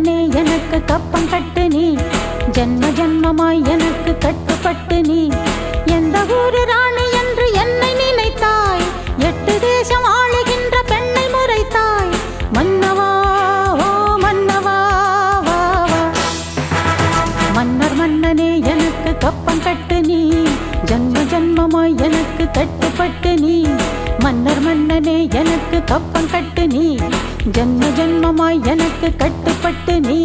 மன்னனே எனக்கு கப்பம் கட்டு நீ ஜன்ம ஜன்மமாய் எனக்கு கட்டுப்பட்டு நீ எந்த ஊரு ராணி என்று என்னை நினைத்தாய் எட்டு தேசம் ஆளுகின்ற பெண்ணை முறைத்தாய் மன்னவா ஓ மன்னவா வா வா மன்னர் மன்னனே எனக்கு கப்பம் கட்டு நீ ஜன்ம ஜன்மமாய் எனக்கு கட்டுப்பட்டு நீ மன்னர் மன்னனே எனக்கு கப்பம் கட்டு நீ ஜன்ம ஜன்மமாய் எனக்கு கட்டுப்பட்டு நீ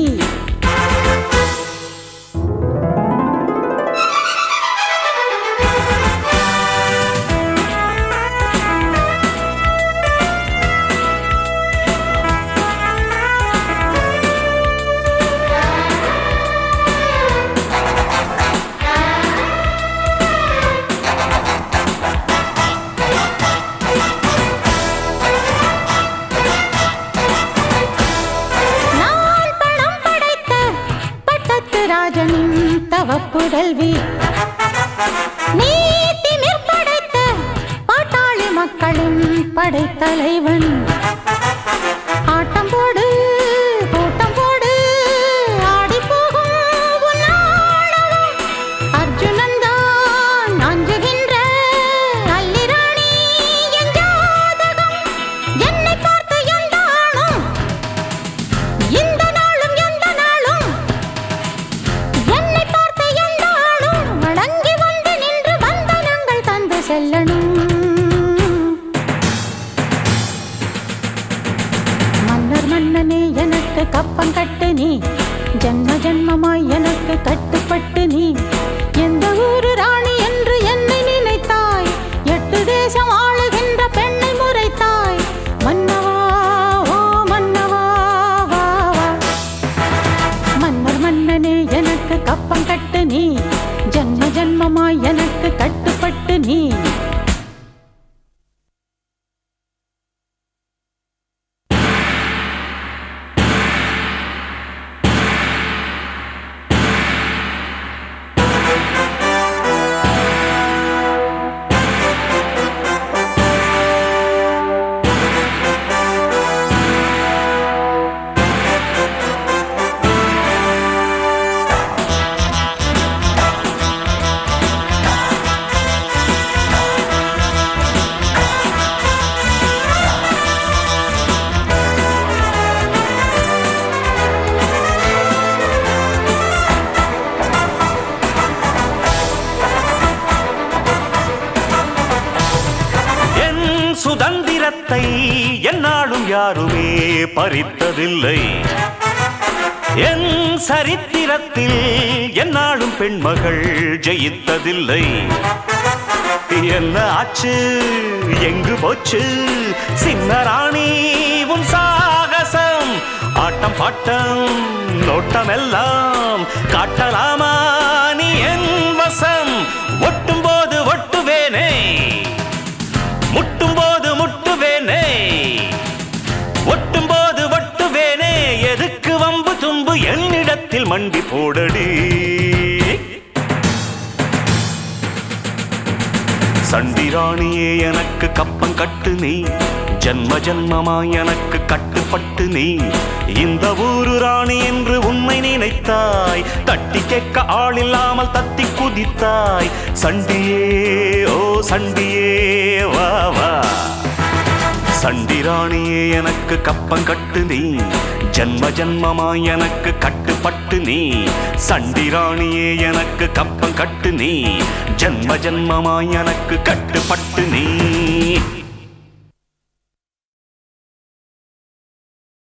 நான் பணம் படைத்த பட்டத்து ராஜனின் தவப்புதல்வி நீ திமிர் படைத்த பாட்டாளி மக்களின் படைத்தலைவன் ஆட்டம் போடு கூட்டம் போடு ஆடி போகும் உன் ஆணவம். அர்ஜுனன் தான் அஞ்சுகின்ற அல்லிராணி என் ஜாதகம். என்னை பார்த்து எந்த ஆணும் இந்த நாளும் எந்த நாளும் என்னை பார்த்த எந்த ஆளும் வணங்கி வந்து நின்று வந்தனங்கள் தந்து செல்லணும் மன்னர் மன்னனே எனக்கு கப்பம் கட்டு நீ ஜன்ம ஜன்மமாய் எனக்கு கட்டுப்பட்டு நீ எந்த ஊரு ராணி என்று என்னை நினைத்தாய் எட்டு தேசம் ஆளுகின்ற பெண்ணை முறைத்தாய் மன்னவா ஓ மன்னவா வா வா மன்னர் மன்னனே எனக்கு கப்பம் கட்டு நீ ஜன்ம ஜன்மமாய் எனக்கு கட்டுப்பட்டு நீ என் சுதந்திரத்தை என்னாலும் யாருமே பறித்ததில்லை என் சரித்திரத்தில் என்னாலும் பெண்மகள் ஜெயித்ததில்லை என்ன ஆச்சு எங்கு போச்சு சின்ன ராணி உன் சாகசம் ஆட்டம் பாட்டம் நோட்டம் எல்லாம் காட்டலாமா நீ என் வசம் ஒட்டும் போது ஒட்டுவேனே முட்டும் போது முட்டுவேனே ஒட்டும் போது ஒட்டுவேனே எதுக்கு வம்பு தும்பு என்னிடத்தில் மண்டி போடடி சண்டிராணியே எனக்கு கப்பம் கட்டு நீ ஜன்ம ஜன்மமாய் எனக்கு கட்டுப்பட்டு நீ இந்த ஊரு ராணி என்று உண்மை நினைத்தாய் தட்டி கேட்க ஆள் இல்லாமல் தத்தி குதித்தாய் சண்டியே ஓ சண்டியே வா வா சண்டிராணியே எனக்கு கப்பம் கட்டு நீ ஜன்ம ஜன்மமாய் எனக்கு கட்டுப்பட்டு நீ சண்டிராணியே எனக்கு கப்பம் கட்டு நீ ஜன்ம ஜன்மமாய் எனக்கு கட்டுப்பட்டு நீ